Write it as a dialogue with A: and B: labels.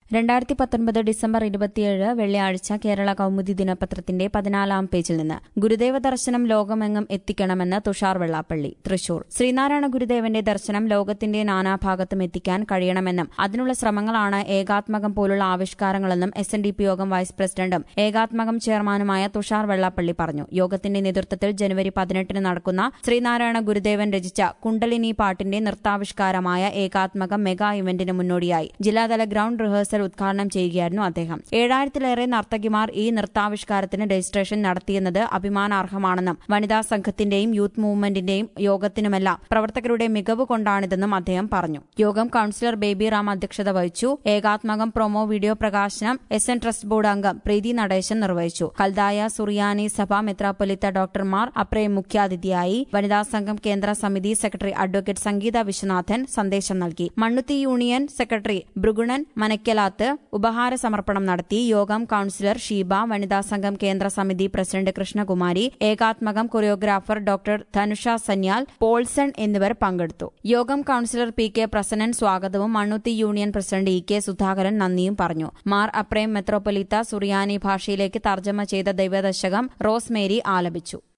A: രണ്ടായിരത്തി പത്തൊൻപത് ഡിസംബർ ഇരുപത്തിയേഴ് വെള്ളിയാഴ്ച കേരള കൌമുദി ദിനപത്രത്തിന്റെ പതിനാലാം പേജിൽ നിന്ന് ഗുരുദേവ ദർശനം ലോകമെങ്ങും എത്തിക്കണമെന്ന് തുഷാർ വെള്ളാപ്പള്ളി തൃശൂർ ശ്രീനാരായണ ഗുരുദേവന്റെ ദർശനം ലോകത്തിന്റെ നാനാഭാഗത്തും എത്തിക്കാൻ കഴിയണമെന്നും അതിനുള്ള ശ്രമങ്ങളാണ് ഏകാത്മകം പോലുള്ള ആവിഷ്കാരങ്ങളെന്നും S N D P Yogam vice പ്രസിഡന്റും ഏകാത്മകം ചെയർമാനുമായ തുഷാർ വെള്ളാപ്പള്ളി പറഞ്ഞു യോഗത്തിന്റെ നേതൃത്വത്തിൽ ജനുവരി പതിനെട്ടിന് നടക്കുന്ന ശ്രീനാരായണ ഗുരുദേവൻ രചിച്ച കുണ്ടലിനി പാട്ടിന്റെ നൃത്താവിഷ്കാരമായ ഏകാത്മകം മെഗാ ഇവന്റിന് മുന്നോടിയായി ജില്ലാതല ഗ്രൌണ്ട് റിഹേഴ്സൽ ഉദ്ഘാടനം ചെയ്യുകയായിരുന്നു അദ്ദേഹം ഏഴായിരത്തിലേറെ നർത്തകിമാർ ഈ നൃത്താവിഷ്കാരത്തിന് രജിസ്ട്രേഷൻ നടത്തിയെന്നത് അഭിമാനാർഹമാണെന്നും വനിതാ സംഘത്തിന്റെയും യൂത്ത് മൂവ്മെന്റിന്റെയും യോഗത്തിനുമെല്ലാം പ്രവർത്തകരുടെ മികവ് കൊണ്ടാണിതെന്നും അദ്ദേഹം പറഞ്ഞു യോഗം കൌൺസിലർ ബേബി റാം അധ്യക്ഷത വഹിച്ചു ഏകാത്മകം പ്രൊമോ വീഡിയോ പ്രകാശനം എസ് എൻ ട്രസ്റ്റ് ബോർഡ് അംഗം പ്രീതി നടേശൻ നിർവഹിച്ചു കൽദായ സുറിയാനി സഭ മെത്രാപ്പൊലിത്ത ഡോക്ടർ മാർ അപ്രേ മുഖ്യാതിഥിയായി വനിതാ സംഘം കേന്ദ്ര സമിതി സെക്രട്ടറി അഡ്വക്കേറ്റ് സംഗീത വിശ്വനാഥൻ സന്ദേശം നൽകി മണ്ണുത്തി യൂണിയൻ സെക്രട്ടറി ഭൃഗുണൻ മനക്കലാത്ത് ഉപഹാര സമർപ്പണം നടത്തി യോഗം കൌൺസിലർ ഷീബ വനിതാ സംഘം കേന്ദ്ര സമിതി president Krishnakumari Ekathmakam choreographer doctor Dhanusha Sanyal Paulson എന്നിവർ പങ്കെടുത്തു Yogam councillor P K Prasannan സ്വാഗതവും Mannuthy union president E K Sudhakaran നന്ദിയും പറഞ്ഞു മാർ അപ്രേം മെത്രോപൊലീത്ത സുറിയാനി ഭാഷയിലേക്ക് തർജ്ജമ ചെയ്ത ദൈവദശകം റോസ്മേരി ആലപിച്ചു